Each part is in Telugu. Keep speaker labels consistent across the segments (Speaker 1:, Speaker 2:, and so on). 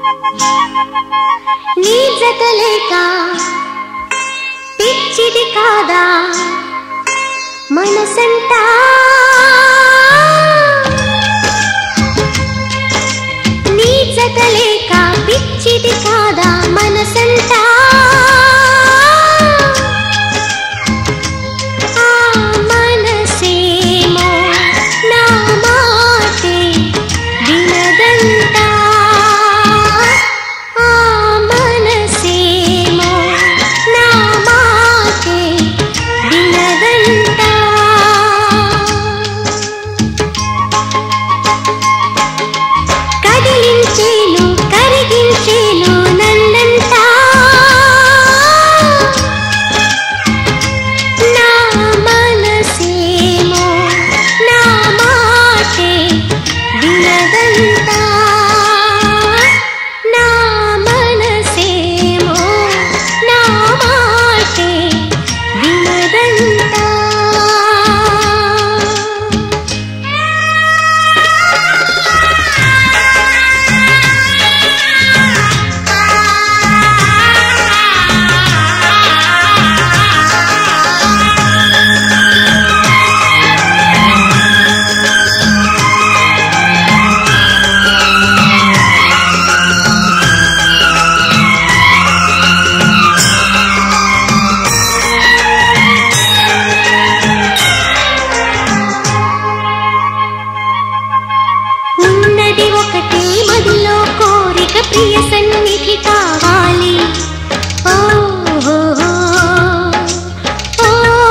Speaker 1: నీ జత లేక పిచ్చిది కాదా మనసంటా నీ జత లేక పిచ్చిది కాదా మనసంటా ఆ మనసేమో నా మాటే వినదంటా ఆ మనసేమో నా మాటే వినదంటా కదిలించేను కరిగించేను నన్నంతా నా మనసేమో నా మాటే వినదంతా నా మనసేమో నా మాటే వినదంతా ఉన్నది ఒకటే మదిలో కోరిక ప్రియ సన్నిధి కావాలి ఓ, ఓ, ఓ, ఓ.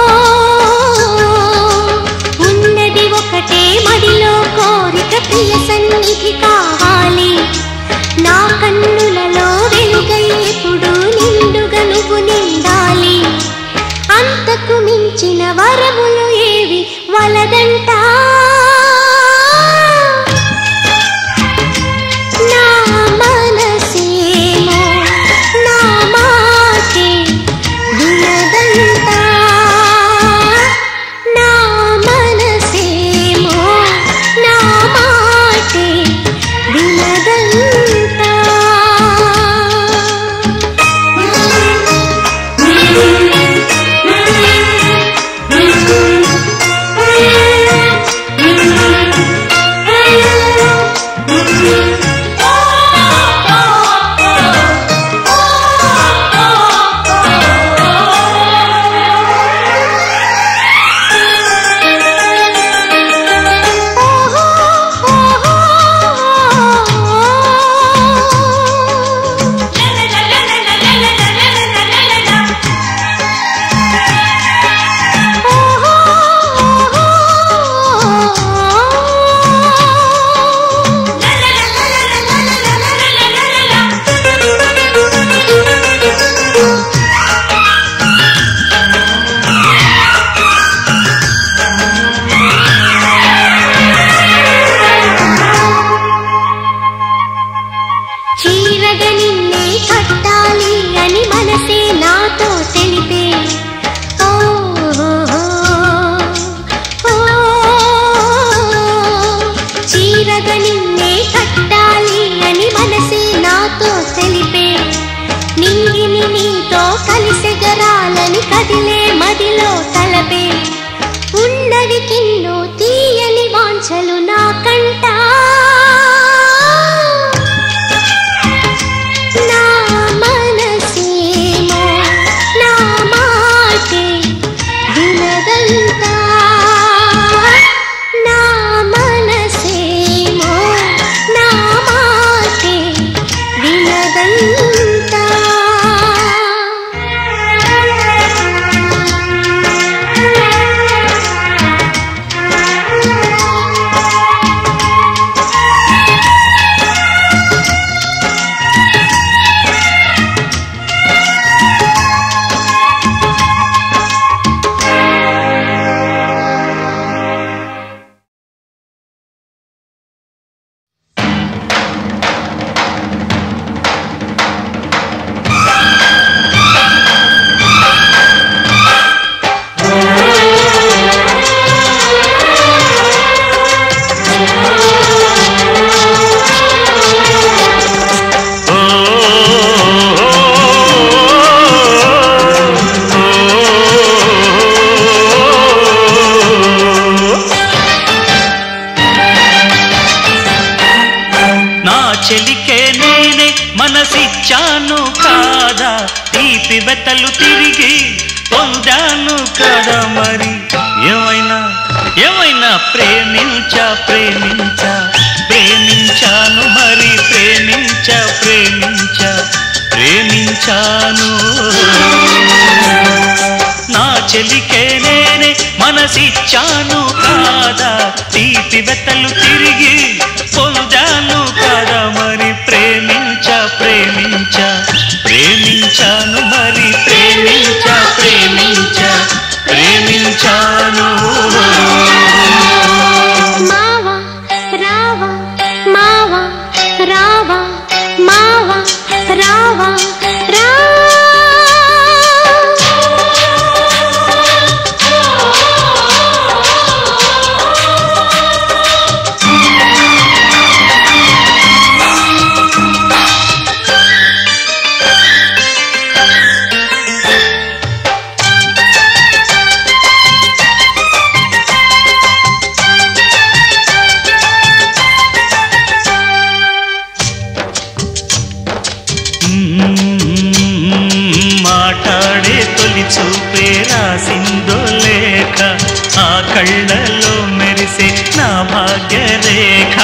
Speaker 1: ఉన్నది ఒకటే మదిలో కోరిక ప్రియ సన్నిధి కావాలి నా కన్నులలో వెలుగై ఎప్పుడు నిండుగా నువ్వు నిండాలి అంతకు మించిన వరములు ఏవి వలదంటా నా మనసేమో నా మాటే వినదంతా నా మనసేమో నా మాటే వినదంతా చీరగ నిన్నే కట్టాలి అని మనసే నాతో తెలిపే ఓ, ఓ, ఓ, ఓ. చీరగ నిన్నే కట్టాలి అని మనసే నాతో తెలిపే నింగిని నీతో కలిసెగరాలని కదిలే మదిలో తలపే ఉన్నవి కిన్నో తీయని వాంఛలు నా కంటా నా మనసేమో నా మాటే వినదంతా నా మనసేమో
Speaker 2: మనసిచ్చాను కాదా తీపి బెత్తలు తిరిగి పొందాను కదా మరి ఏమైనా ఏమైనా ప్రేమించా ప్రేమించా ప్రేమించాను మరి ప్రేమించా ప్రేమించా ప్రేమించాను నా చెలికే నేనే మనసిచ్చాను కాదా తీపి వెత్తలు తిరిగి పొందాను కాదా మరి ప్రేమించా ప్రేమించా ప్రేమించాను మరి ప్రేమించా ప్రేమించా ప్రేమించాను
Speaker 1: మావా రావా మావా రావా మావా రావా రా
Speaker 2: మాట్లాడే తొలి చూపే రాసిందో లేఖ ఆ కళ్ళలో మెరిసే నా భాగ్యరేఖ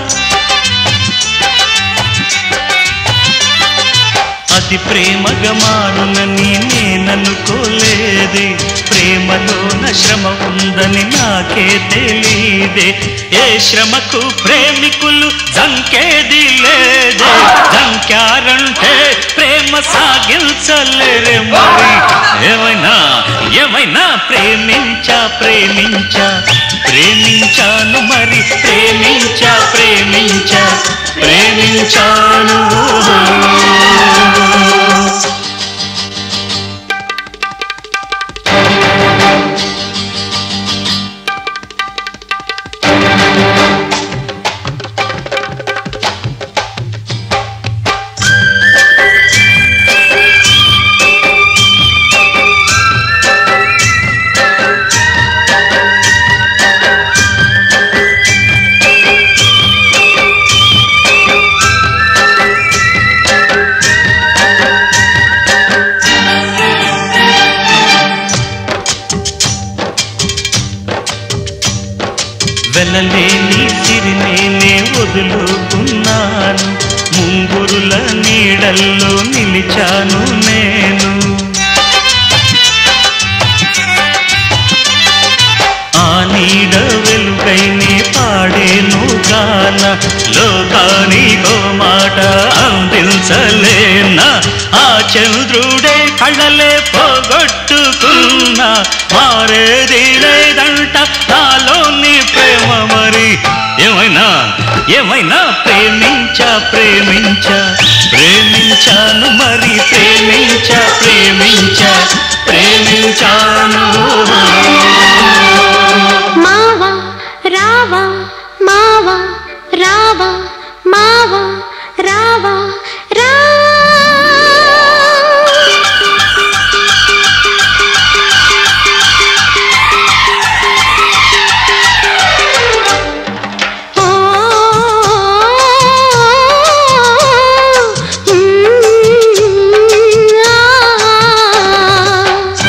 Speaker 2: అతి ప్రేమగా మారునని నేననుకోలేదే ప్రేమలోన శ్రమ ఉందని నాకే తెలీదే ఏ శ్రమకు ప్రేమికులు జంకేది లేదే జంకారంటే ప్రేమ సాగించలేరే మరి ఏమైనా ఏమైనా ప్రేమించా ప్రేమించా ప్రేమించాను మరి ప్రేమించా ప్రేమించా ప్రేమించాను వెలలేని సిరినేనే వదులుకున్నాను ముంగురుల నీడల్లో నిలిచాను నేను ఆ నీడ వెలుగైనే పాడేను గాన లోకానికో మాట అందించలేనా ఆ చంద్రుడే కళ్ళలే పోగొట్టుకున్నా మారేది లేదంట నాలోని ప్రేమ మరి ఏమైనా ఏమైనా ప్రేమించా ప్రేమించా ప్రేమించాను మరి ప్రేమించా ప్రేమించా ప్రేమించాను
Speaker 1: మావా రావా మావా రావా మావా రావా రా ఓ ఆ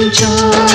Speaker 2: కొంచెం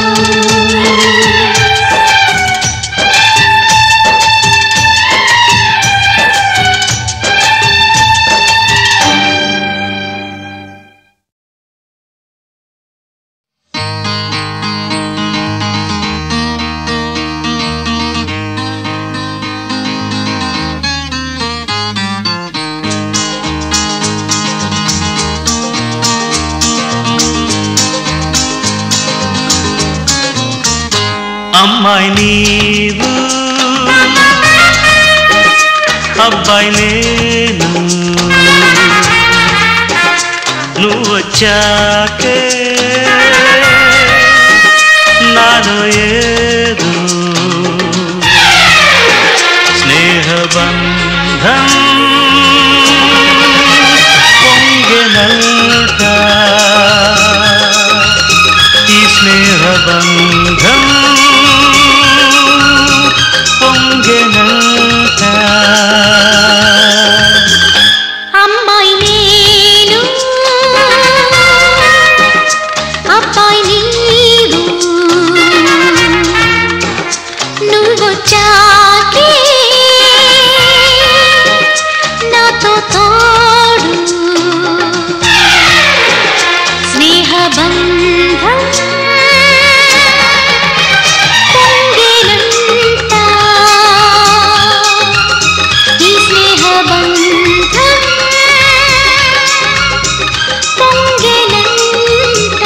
Speaker 2: అమ్మాయి నీవు అబ్బాయి నేను నువ్వు వచ్చాకే నాలో ఏదో స్నేహబంధం పొంగెనంట ఈ స్నేహబంధం పొంగెనంట
Speaker 1: అమ్మాయి నేను అబ్బాయి నీవు నువ్వొచ్చాకే నాతో తోడు స్నేహబంధం పొంగెనంట ఈ స్నేహబంధం పొంగెనంట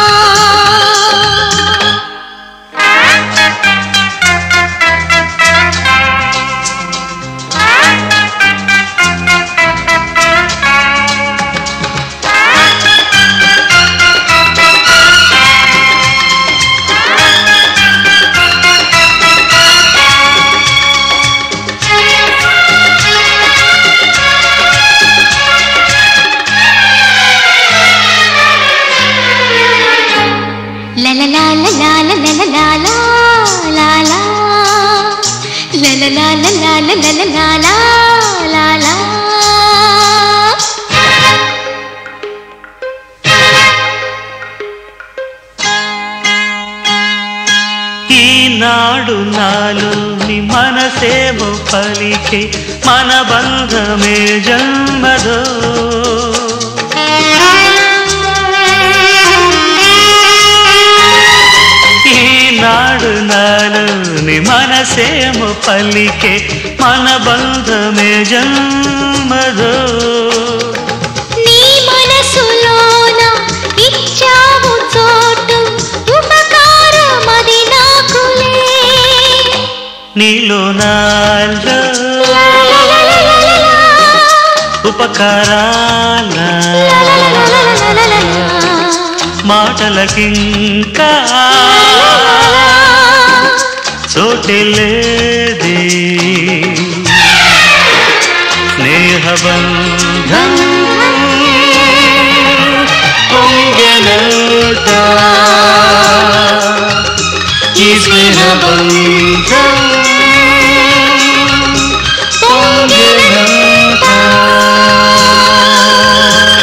Speaker 1: La la la la la la la la la la la la La la la la la la la la la la la la
Speaker 2: ఈనాడు నాలోని మనసేమో పలికే మన బంధమే జన్మదో ఈనాడు నాలోని మనసేమో పలికే మన బంధమే జన్మదో
Speaker 1: నీ మనసులోన ఇచ్చావు చోటు ఉపకారమది నాకులే
Speaker 2: నీలో నాలో
Speaker 1: లా లా లా లా లా లా లా.
Speaker 2: ఉపకారాల
Speaker 1: లా లా లా లా లా లా లా లా.
Speaker 2: మాటలకింకా చోటెలేదే స్నేహబంధం పొంగెనట ఈ స్నేహబంధం పొంగెనట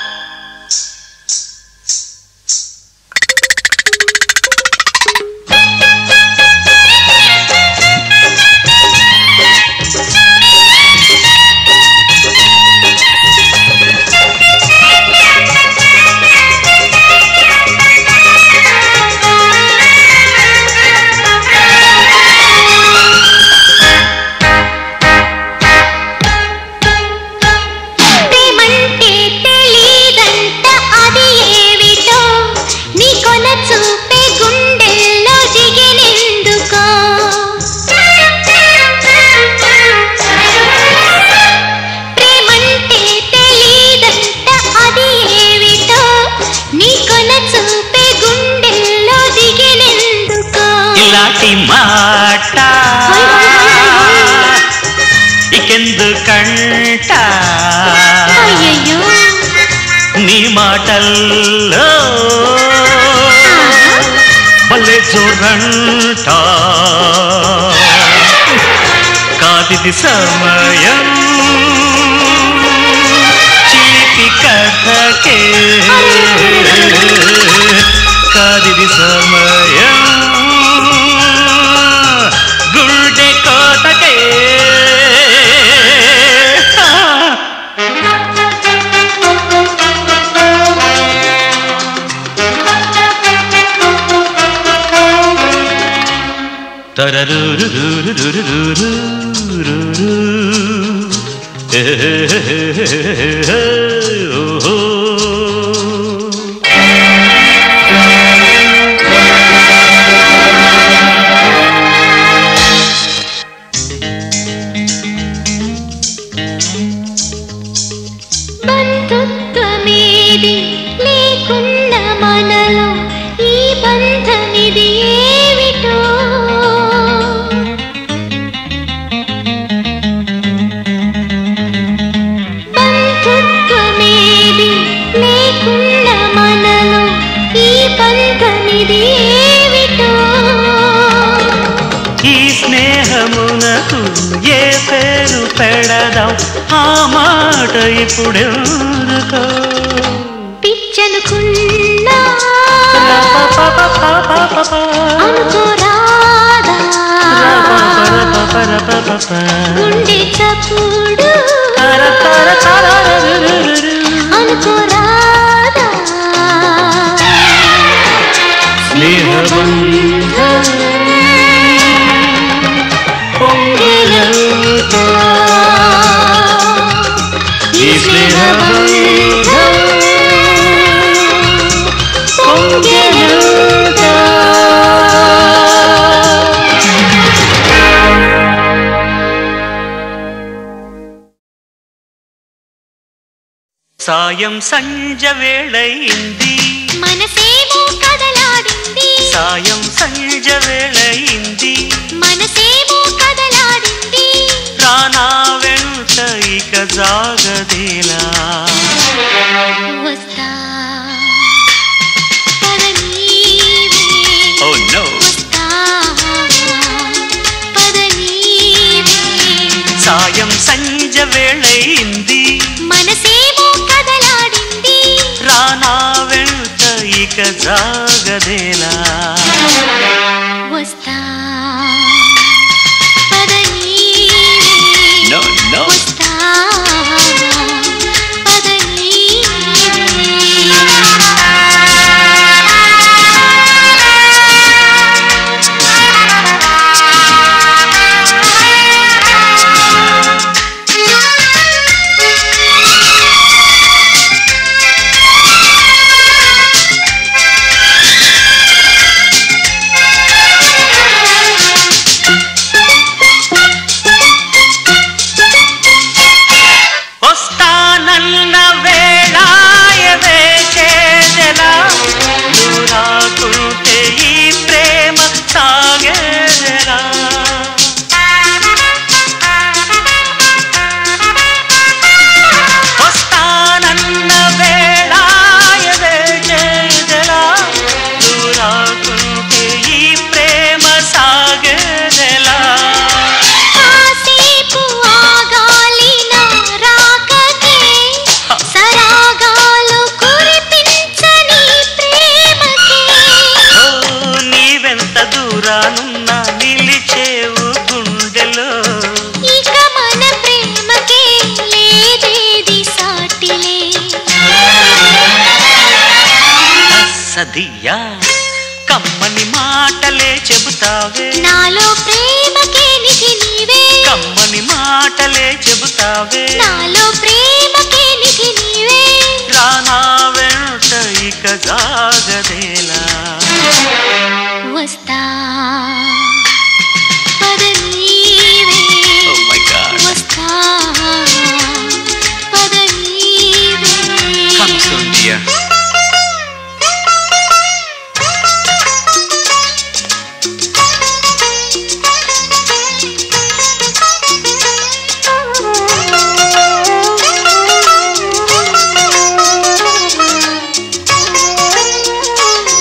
Speaker 1: ప్రేమంటే తెలీదంట అది ఏమిటో నీ కొన చూపే గుండెల్లో దిగినెందుకో ప్రేమంటే తెలీదంట అది ఏమిటో నీ కొన చూపే గుండెల్లో దిగినెందుకో
Speaker 2: ఇలాంటి మాట
Speaker 1: హోయ్ హోయ్ హోయ్ హోయ్.
Speaker 2: ఇకెందుకంట
Speaker 1: అయ్యయ్యో
Speaker 2: నీ మాటల్లో భలే జోరంట కాదిది సమయం చిలిపి కథకే కాదిది సమయం గుండె కోతకే ఓహో
Speaker 1: బంధుత్వమేది లేకున్న మనలో ఈ బంధమిది ఏమిటో బంధుత్వమేది లేకున్న మనలో ఈ బంధమిది ఏమిటో
Speaker 2: ఈ స్నేహమునకు ఏ పేరు పెడదాం ఆ మాట ఇప్పుడెందుకో
Speaker 1: పిచ్చనుకున్నా అనుకోరాదా గుండె చప్పుడు అనుకోరాదా
Speaker 2: స్నేహబంధం పొంగెలంతా ఈ స్నేహబంధం పొంగెలంతా సాయం సంజ వేళయింది
Speaker 1: మనసేమో కదలాడింది
Speaker 2: సాయం సంజ వేళయింది
Speaker 1: మనసేమో కదలాడింది
Speaker 2: రానా వెంట ఇక జాగదేలా
Speaker 1: వస్తా పద నీవే
Speaker 2: ఓ నో
Speaker 1: వస్తా పద నీవే
Speaker 2: సాయం సంజ వేళయింది
Speaker 1: మనసేమో కదలాడింది
Speaker 2: రానా వెంట ఇక జాగదేలా
Speaker 1: వస్తా పద నీవే
Speaker 2: నో నో
Speaker 1: వస్తా పద
Speaker 2: వస్తానన్న వేళాయవే చేదెలా దూరాకుంటే ఈ ప్రేమ సాగేదెలా వస్తానన్న వేళాయవే చేదెలా దూరాకుంటే ఈ ప్రేమ సాగేదెలా
Speaker 1: కాసేపు ఆగాలి నా రాకకే సరాగాలు కురిపించని ప్రేమకే
Speaker 2: ఓ నీవెంత దూరానున్నా నిలిచేవు గుండెలో
Speaker 1: ఇక మన ప్రేమకే లేదేది సాటిలే
Speaker 2: సదియా కమ్మని మాటలే చెబుతావే
Speaker 1: నాలో ప్రేమకే నిధి నీవే
Speaker 2: కమ్మని మాటలే చెబుతావే
Speaker 1: నాలో ప్రేమకే నిధి నీవే
Speaker 2: రానా వెంట ఇక జాగదేలా
Speaker 1: వస్తా పద నీవే
Speaker 2: Oh my God.
Speaker 1: వస్తా పద నీవే
Speaker 2: Come soon, dear.
Speaker 1: ఆ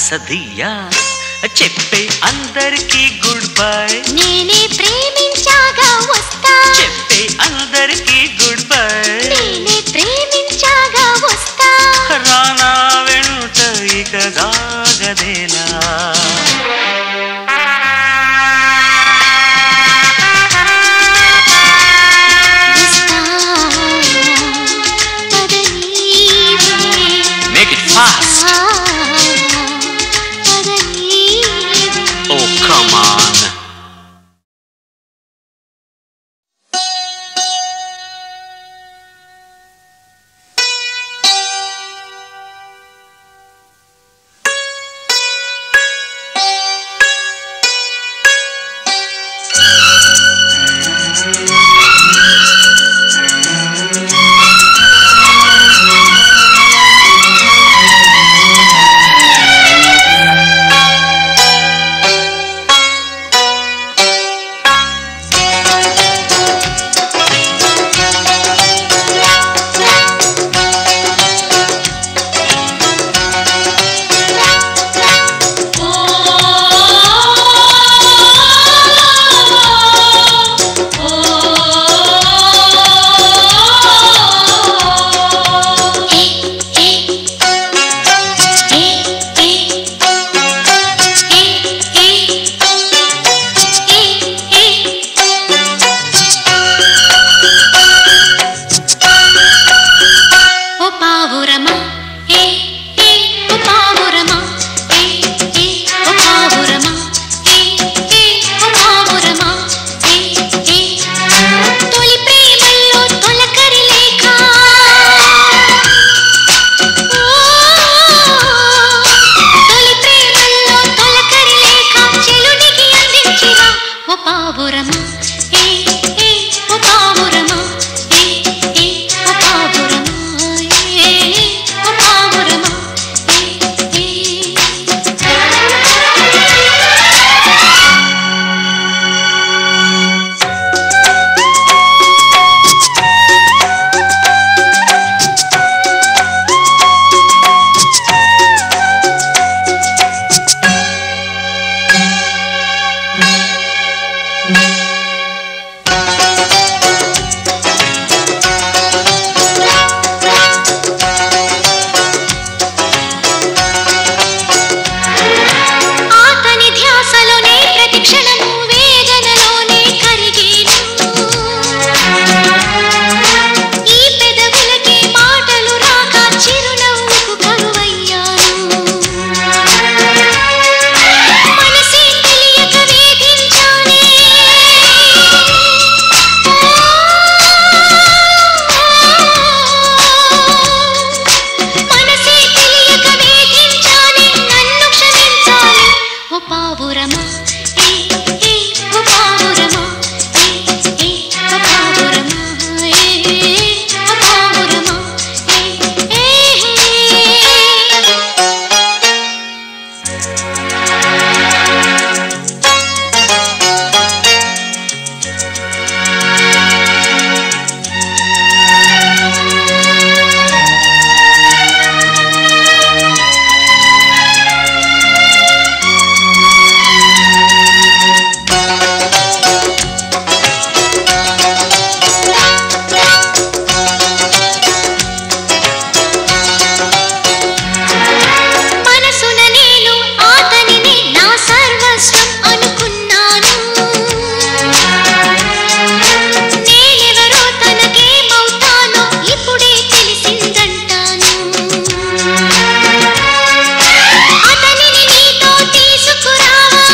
Speaker 2: సదియా చెప్పే అందరికీ గుడ్ బై
Speaker 1: నేనే ప్రేమించాగా వస్తా
Speaker 2: చెప్పే అందరికీ గుడ్ బై
Speaker 1: నేనే ప్రేమించాగా వస్తా
Speaker 2: రానా వెంట ఇక సాగదేలా
Speaker 1: వస్తా పదనీవే
Speaker 2: మేక్ ఇట్ ఫాస్ట్
Speaker 1: పదనీవే
Speaker 2: ఓ కమ్ ఆన్
Speaker 1: ఓ పావురమా ఏ ఏ ఓ పావురమా ఏ ఏ ఓ పావురమా ఏ ఏ ఓ పావురమా ఏ ఏ తొలి ప్రేమల్లో తొలకరి లేఖ తొలి ప్రేమల్లో తొలకరి లేఖ చెలుడికి అందించిరా ఓ పావురమా ఏ ఏ ఓ పావురమా ఏ ఏ ఓ పావురమా ఏ ఏ ఓ పావురమా ఏ ఆతని ధ్యాసలోనే ప్రతి క్షణము వేదనలోనే కరిగేను ఈ పెదవులకే మాటలు రాక చిరునవ్వుకు కరువయ్యాను మనసే తెలియక వేధించానే మనసే తెలియక వేధించానే నన్ను క్షమించాలి ఓ పావురమా ఏ ఏ ఓ పావురమా ఏ ఏ ఓ పావురమా ఏ ఏ ఓ పావురమా ఏ ఏ మనసున నేను ఆతనిని నా సర్వస్వం అనుకున్నాను నేనెవరో తనకేమవుతానో ఇప్పుడే తెలిసిందంటాను అతనిని నీతో తీసుకురావా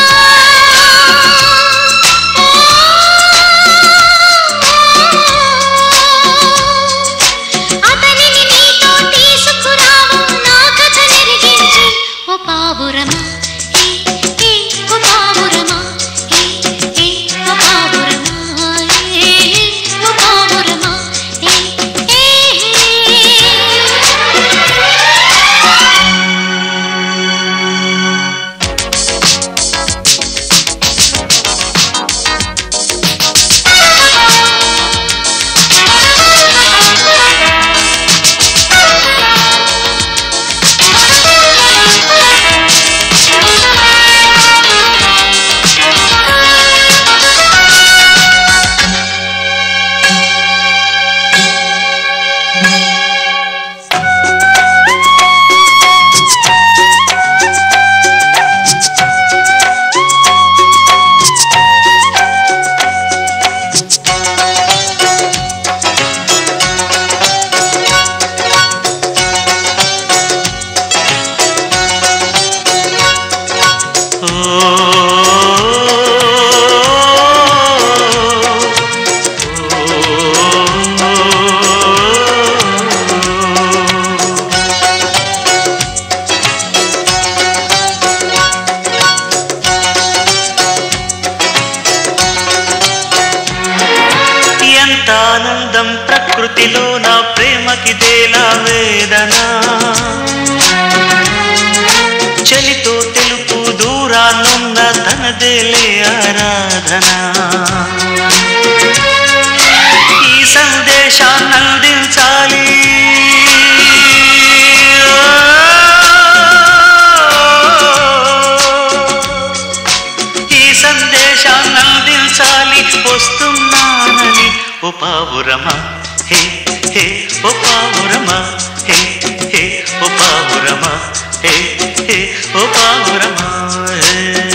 Speaker 1: అతనిని నీతో తీసుకురావు నా కథ నెరిగించి ఓ పావురమా ఏ ఏ ఓ పావురమా ఏ ఏ ఓ పావురమా ఏ ఏ ఓ పావురమా ఏ ఏ
Speaker 2: కంటిలో నా ప్రేమకి దేలా వేదన చలితో తెలుపు దూరాన్నున్న తనదేలే ఆరాధన ఈ సందేశాన్ని అందించాలి ఈ సందేశాన్ని అందించాలి వస్తున్నానని ఓ పావురమా హే హే ఓ పావురమా హే హే ఓ పావురమా హే హే ఓ పావురమా హే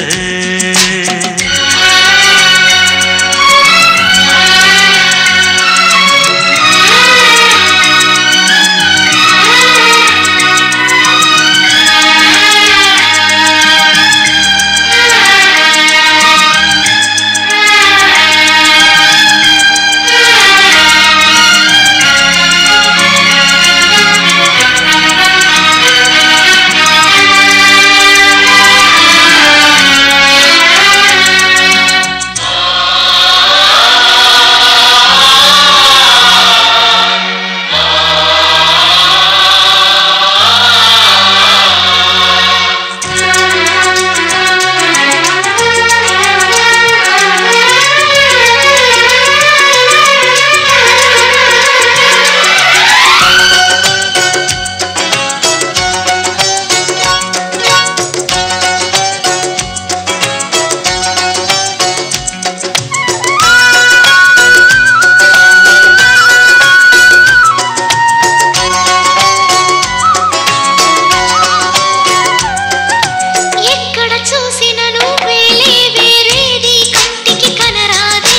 Speaker 1: ఎక్కడ చూసిన నువ్వేలే వేరేది కంటికి కనరాదే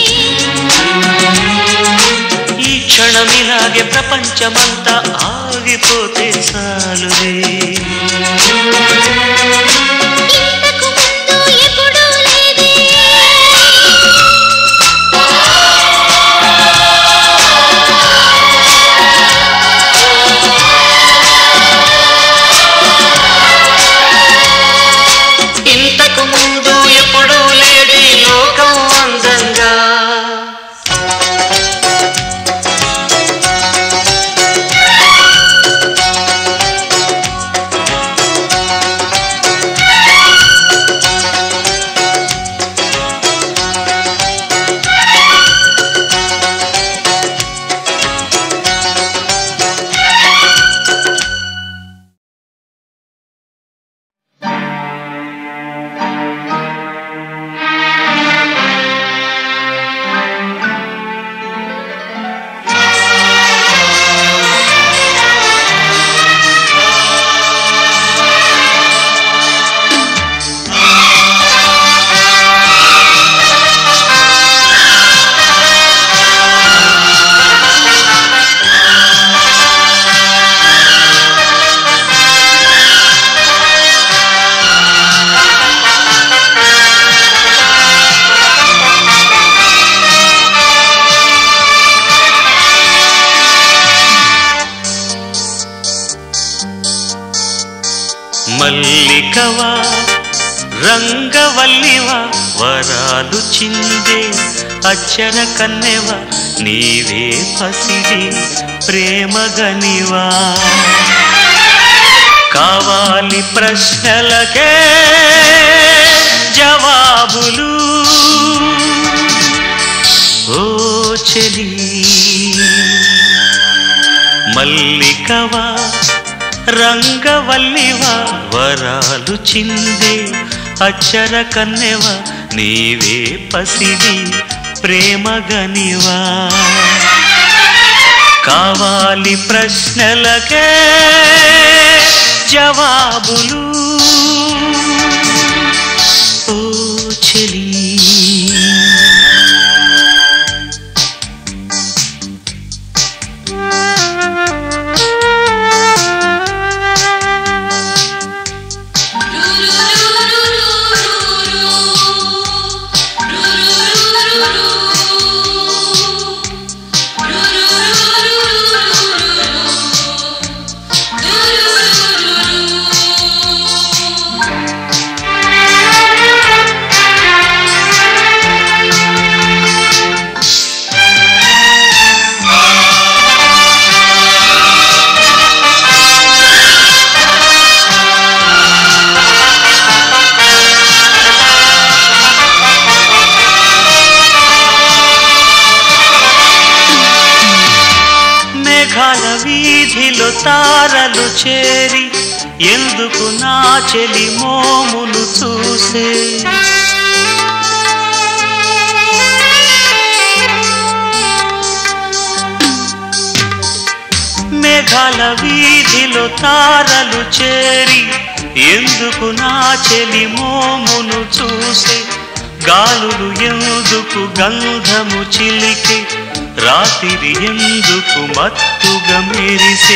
Speaker 2: ఈ క్షణమిలాగే ప్రపంచమంతా ఆగిపోతే చాలుదే
Speaker 1: ఇంతకు ముందు ఎప్పుడూ లేదే
Speaker 2: ఇంతకు ముందు ఎప్పుడూ లేది లోకం అందంగా మల్లికవా రంగవల్లివా వరాలు చిందే అచ్చర కన్నెవా నీవే పసిడి ప్రేమగనివా కావాలి ప్రశ్నలకే జవాబులు ఓ చెలి మల్లికవా రంగవల్లివా వరాలు చిందే అచ్చర కన్నెవా నీవే పసిడి ప్రేమగనివా కావాలి ప్రశ్నలకే జవాబులు ఓ చెలి
Speaker 1: Thank you.
Speaker 2: చేరి ఎందుకు నా చెలి మోమును చూసే మేఘాల వీధిలో తారలు చేరి ఎందుకు నా చెలి మోమును చూసే గాలులు ఎందుకు గంధము చిలికి రాత్రి ఎందుకు మత్తుగా మెరిసే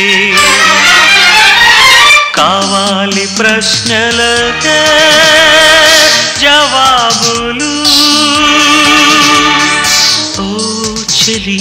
Speaker 2: కావాలి ప్రశ్నలకే జవాబులు ఓ చెలి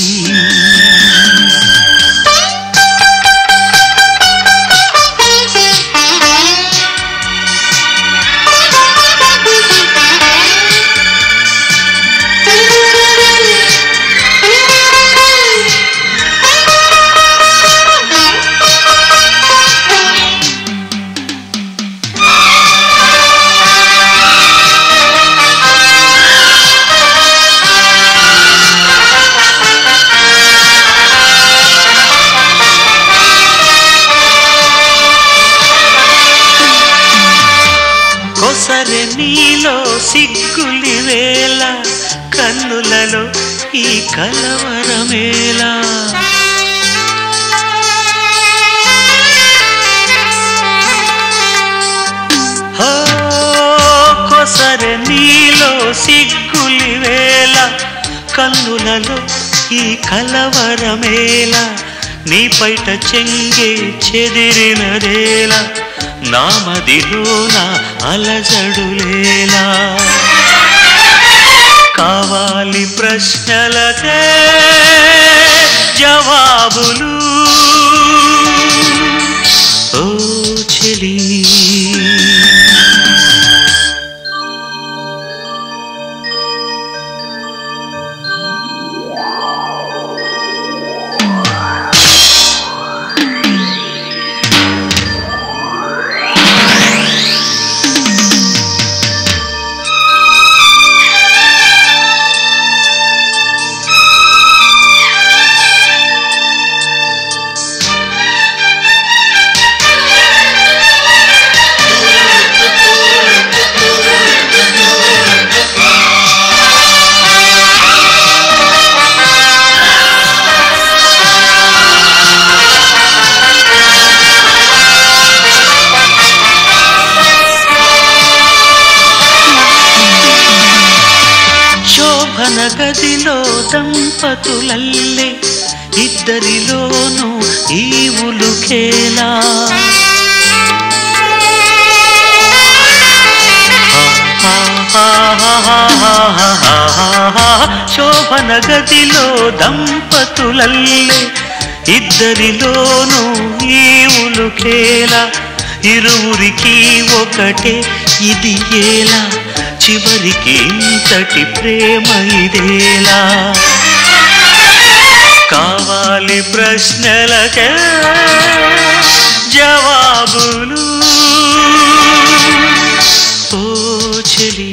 Speaker 2: కొసరె నీలో సిగ్గులి వేళ కన్నులలో ఈ కలవరమేలా హో, కొసరె నీలో సిగ్గులి వేళ కన్నులలో ఈ కలవరమేల నీ పైట చెంగే చెదిరినదేలా నామదిలోన అలజడులేలా కావాలి ప్రశ్నలకే జవాబులు ఓ చెలి శోభన గదిలో దంపతులల్లే ఇద్దరిలోనూ ఈ ఉలుకేలా శోభన గదిలో దంపతులల్లే ఇద్దరిలోనూ ఈ ఉలుకేలా ఇరువురికి ఒకటే ఇది ఏలా చివరికి ఇంతటి ప్రేమ ఇదేలా కావాలి ప్రశ్నలకే జవాబులు ఓ చెలి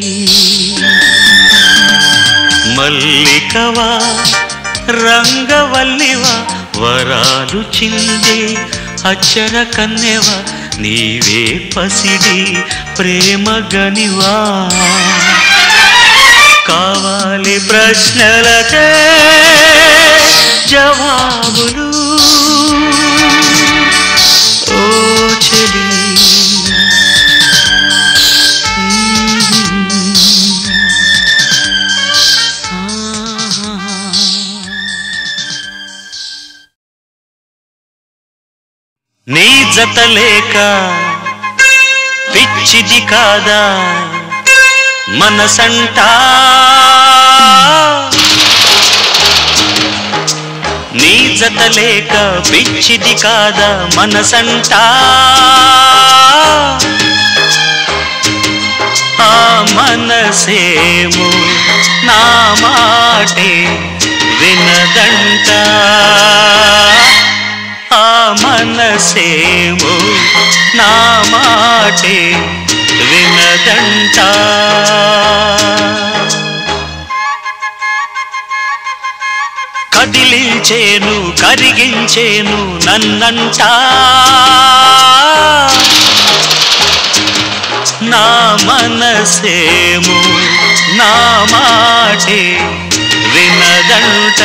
Speaker 2: మల్లికవా రంగవల్లివా వరాలు చిందే అచ్చర కన్నెవా నీవే పసిడి ప్రేమ గనివా కావాలి ప్రశ్నలకే జవాబులు ఓ చెలి నీ జత లేక పిచ్చిది కాదా మనసంటా నీ జత లేక పిచ్చిది కాదా మనసంటా ఆ మనసేమో నా మాటే వినదంట ఆ మనసేమో నా మాటే వినదంట కదిలించే పెంచేను కరిగించేను నన్నంటా నా మనసేము నా మాటే వినదంట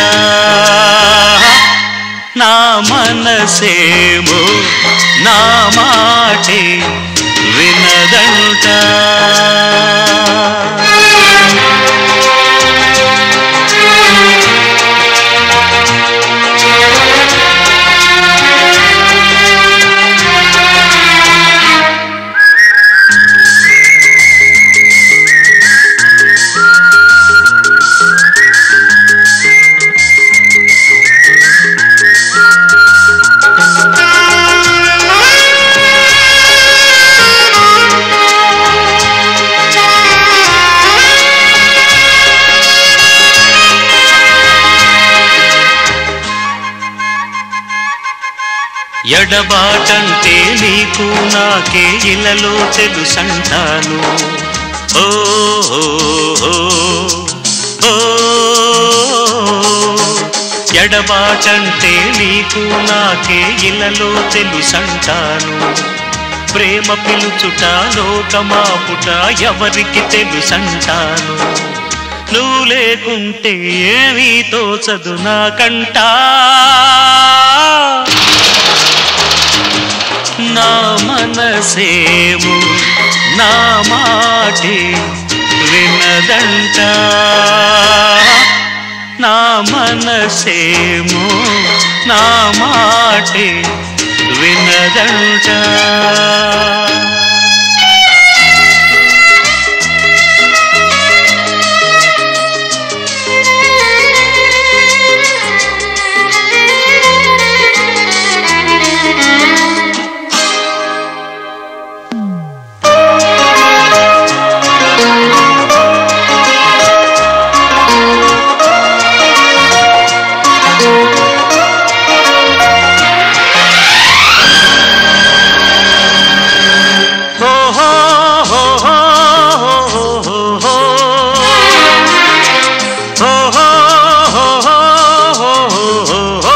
Speaker 2: నా మనసేము నా మాటే వినదంట ఎడబాటంటే నీకు నాకే ఇలలో తెలుసంటాను ఓ ఓ, ఓ, ఓ. ఎడబాటంటే నీకు నాకే ఇలలో తెలుసంటాను ప్రేమ పిలుచుట లోకమాపుట ఎవరికి తెలుసంటాను నువ్వు లేకుంటే ఏమీ తోచదు నాకంటా నా మనసేము నా మాటే వినదంట నా మనసేము నా మాటే వినదంట హో హో హో హో హో హో హో. హో హో హో హో హో హో హో.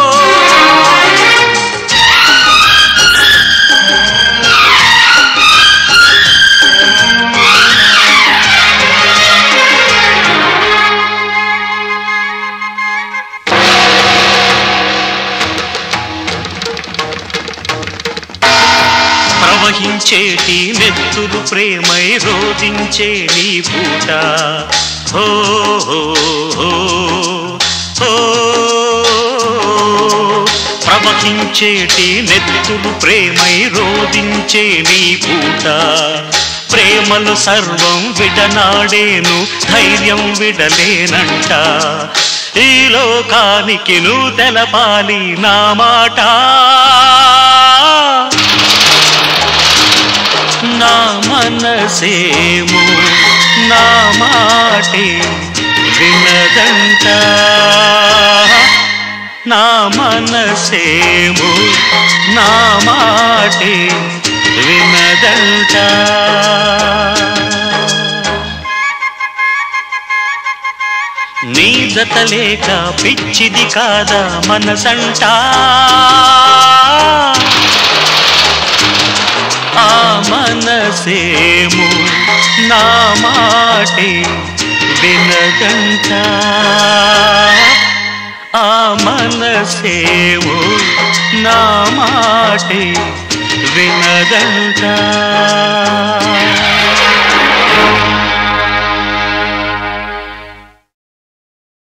Speaker 2: ప్రవహించేటి నెత్తులు ప్రేమై రోధించే నీ పూట హో హో హో హో. ప్రవహించేటి నెత్తులు ప్రేమై రోధించే నీ పూట ప్రేమలు సర్వం విడనాడేను ధైర్యం విడలేనంట ఈ లోకానికి నువ్వు తెలపాలి నా మాట నా మనసేము నా మాటే వినదంట నా మనసేము నా మాటే వినదంట నీ జత లేక పిచ్చిది కాదా మనసంటా ఆ మనసేము నా మాటే వినదంట ఆ మనసేము నా మాటే వినదంట